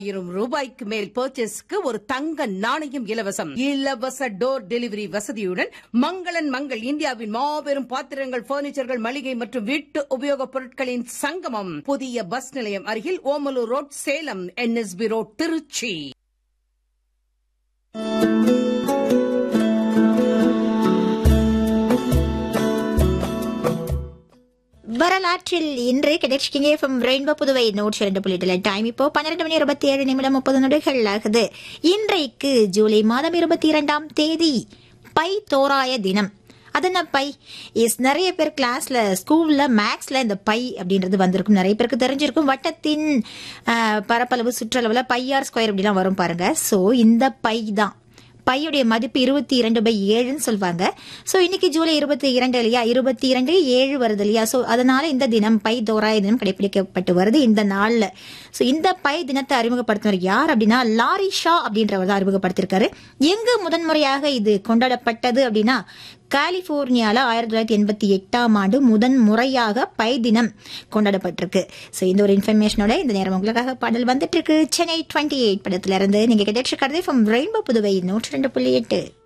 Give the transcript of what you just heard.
ஆயிரம் ரூபாய்க்கு மேல் பர்ச்சேஸ்க்கு ஒரு தங்க நாணயம் இலவசம் இலவச டோர் டெலிவரி வசதியுடன் மங்களன் மங்கள் இந்தியாவின் மாபெரும் பாத்திரங்கள் பர்னிச்சர்கள் மளிகை மற்றும் வீட்டு உபயோகப் பொருட்களின் சங்கமம் புதிய பஸ் நிலையம் அருகில் Omalur road Salem NSP road Trichy வரலாற்றில் இன்று கிடைச்சிக்கிங்க எஃப்எம் ரெயின்போ புதுவை நூற்றி இரண்டு புள்ளி டைம் இப்போ பன்னிரண்டு மணி இருபத்தி ஏழு நிமிடம் முப்பது நொடிகள் ஆகுது இன்றைக்கு ஜூலை மாதம் இருபத்தி இரண்டாம் தேதி பை தோராய தினம் அது என்ன பை இஸ் நிறைய பேர் கிளாஸ்ல ஸ்கூல்ல மேக்ஸ்ல இந்த பை அப்படின்றது வந்திருக்கும் நிறைய பேருக்கு தெரிஞ்சிருக்கும் வட்டத்தின் ஆஹ், பரப்பளவு சுற்றளவுல பையார் ஸ்கொயர் அப்படிலாம் வரும் பாருங்க சோ இந்த பை தான் பையுடைய மதிப்பு இருபத்தி இரண்டு பை ஏழுன்னு சொல்லுவாங்க ஸோ இன்னைக்கு ஜூலை இருபத்தி இரண்டு இல்லையா இருபத்தி இரண்டு ஏழு வருது இல்லையா ஸோ அதனால இந்த தினம் பை தோராய தினம் கடைபிடிக்கப்பட்டு வருது இந்த நாள்ல ஸோ இந்த பை தினத்தை அறிமுகப்படுத்தினர் யார் அப்படின்னா லாரி ஷா அப்படின்றவர் தான் அறிமுகப்படுத்திருக்காரு எங்கு முதன்முறையாக இது கொண்டாடப்பட்டது அப்படின்னா கலிபோர்னியால ஆயிரத்தி தொள்ளாயிரத்தி எண்பத்தி எட்டாம் ஆண்டு முதன் முறையாக பை தினம் கொண்டாடப்பட்டிருக்கு ஸோ இந்த ஒரு இன்ஃபர்மேஷனோட இந்த நேரம் உங்களுக்காக பாடல் வந்துட்டு இருக்கு சென்னை டுவெண்ட்டி எயிட் படத்துல இருந்து நீங்க கிடைச்சிருக்கிறது ஃப்ரம் ரெயின்போ புதுவை நூற்றி ரெண்டு புள்ளி எட்டு